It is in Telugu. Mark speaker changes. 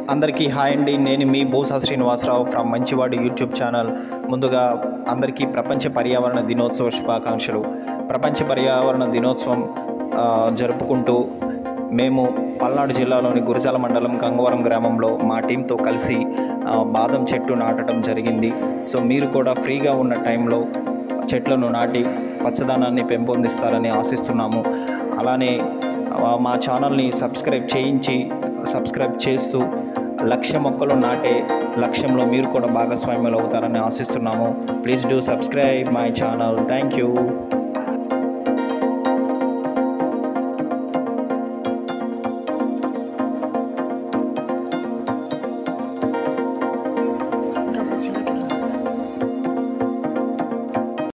Speaker 1: అందరికీ హాయ్ అండి నేను మీ బోసా శ్రీనివాసరావు ఫ్రమ్ మంచివాడి యూట్యూబ్ ఛానల్ ముందుగా అందరికీ ప్రపంచ పర్యావరణ దినోత్సవ శుభాకాంక్షలు ప్రపంచ పర్యావరణ దినోత్సవం ఆ, జరుపుకుంటూ మేము పల్నాడు జిల్లాలోని గురజాల మండలం గంగవరం గ్రామంలో మా టీంతో కలిసి ఆ, బాదం చెట్టు నాటడం జరిగింది సో మీరు కూడా ఫ్రీగా ఉన్న టైంలో చెట్లను నాటి పచ్చదనాన్ని పెంపొందిస్తారని ఆశిస్తున్నాము అలానే ఆ, మా ఛానల్ని సబ్స్క్రైబ్ చేయించి సబ్స్క్రైబ్ చేస్తూ లక్ష మొక్కలు నాటే లక్ష్యంలో మీరు కూడా భాగస్వామ్యులు అవుతారని ఆశిస్తున్నాము please do subscribe my channel thank you